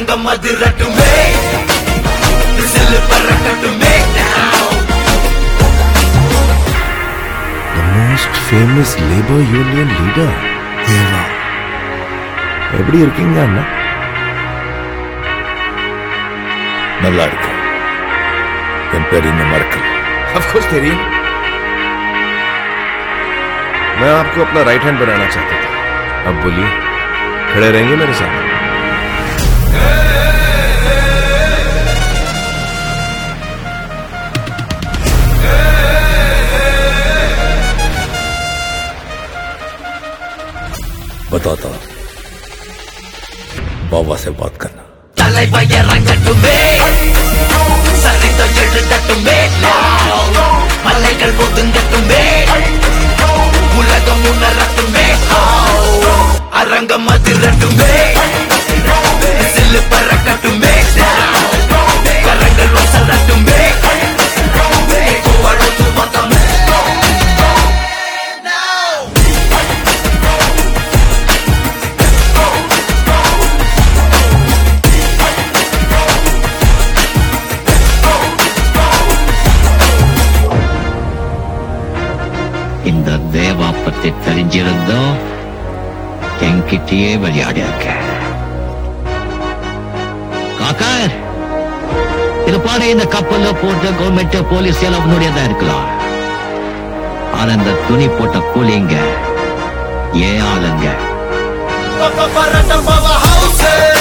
அரங்கம் அதிரட்டுமே செல்லு பறக்கட்டுமே The most famous labor union leader. Deva எப்படி இருக்கீங்க அண்ணா நல்லா இருக்கு என் பேர் இன்னும் மறக்கல ऑफ कोर्स तेरी मैं आपको अपना राइट हैंड बनाना चाहता था अब बोलिए खड़े रहेंगे मेरे साथ बताता हूं। बाबा से बात करना தலைவ இறங்கட்டுமே சரிதம் எழுதட்டுமே மலைகள் ஒதுங்கட்டுமே உலகம் உணரட்டுமே அரங்கம் அதிரட்டுமே செல்லு பறக்கட்டுமே கரங்கள் வசரட்டுமே அழுத்து மொத்தமே இந்த தேவா பத்தி தெரிஞ்சிருந்தோ என்கிட்டயே விளையாடிருக்க காக்கர் இது பாரு இந்த கப்பல்ல போட்ட கவர்மெண்ட் போலீஸ் எல்லாம் உன்னுடையதா இருக்கலாம் ஆனா இந்த துணி போட்ட கூலிங்க ஏன் ஆளுங்க பரட்டம் பவ ஹவுஸ்